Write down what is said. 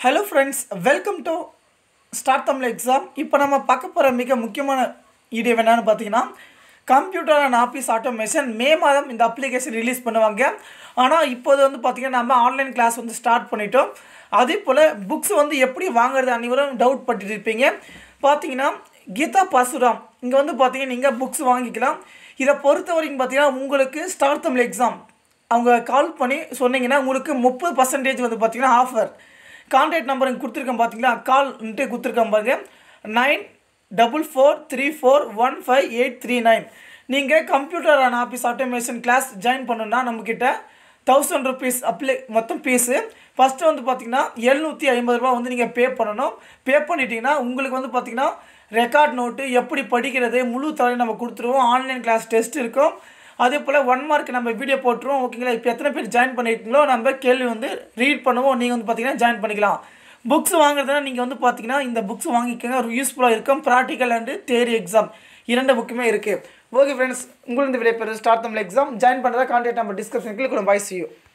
hello friends welcome to start Tamil exam இப்போ நம்ம பார்க்க போகிற மிக முக்கியமான வீடியோ என்னன்னு பார்த்தீங்கன்னா computer and office automation May மாதம் இந்த அப்ளிகேஷன் ரிலீஸ் பண்ணுவாங்க ஆனால் இப்போது வந்து பார்த்திங்கன்னா நம்ம ஆன்லைன் கிளாஸ் வந்து ஸ்டார்ட் பண்ணிட்டோம் அதே போல் புக்ஸ் வந்து எப்படி வாங்குறது அனைவரும் டவுட் பட்டுட்டு இருப்பீங்க பார்த்தீங்கன்னா கீதா பசுராம் இங்கே வந்து பார்த்தீங்கன்னா நீங்கள் புக்ஸ் வாங்கிக்கலாம் இதை பொறுத்த வரைக்கும் பார்த்தீங்கன்னா உங்களுக்கு ஸ்டார்ட் தமிழ் எக்ஸாம் அவங்க கால் பண்ணி சொன்னீங்கன்னா உங்களுக்கு முப்பது பர்சன்டேஜ் வந்து பார்த்தீங்கன்னா ஆஃபர் கான்டாக்ட் நம்பர் இங்கே கொடுத்துருக்கேன் பார்த்தீங்களா கால்ன்ட்டு கொடுத்துருக்கேன் பாருங்க nine double four three four one five eight three nine நீங்கள் computer and office automation class join பண்ணணுன்னா நம்மக்கிட்ட தௌசண்ட் ருபீஸ் அப்ளை மொத்தம் ஃபீஸு ஃபஸ்ட்டு வந்து பார்த்தீங்கன்னா எழுநூற்றி ஐம்பது ரூபா வந்து நீங்கள் பே பண்ணணும் பே பண்ணிட்டீங்கன்னா உங்களுக்கு வந்து பார்த்தீங்கன்னா ரெக்கார்ட் நோட்டு எப்படி படிக்கிறது முழு தகவலையும் நம்ம கொடுத்துருவோம் ஆன்லைன் கிளாஸ் டெஸ்ட் இருக்கும் அதே போல் ஒன் மார்க் நம்ம வீடியோ போட்டுருவோம் ஓகேங்களா இப்போ எத்தனை பேர் ஜாயின் பண்ணியிருக்கீங்களோ நம்ம கேள்வி வந்து ரீட் பண்ணுவோம் நீங்கள் வந்து பார்த்தீங்கன்னா ஜாயின் பண்ணிக்கலாம் புக்ஸ் வாங்குறதுனா நீங்கள் வந்து பார்த்தீங்கன்னா இந்த புக்ஸ் வாங்கிக்கோங்க ஒரு யூஸ்ஃபுல்லாக இருக்கும் ப்ராக்டிக்கல் அண்டு தேரி எக்ஸாம் இரண்டு புக்குமே இருக்குது ஓகே ஃப்ரெண்ட்ஸ் உங்களுக்கு இந்த விடைபெறுது ஸ்டார்ட் தமிழ் எக்ஸாம் ஜாயின் பண்ணுறதா contact number description click bye see you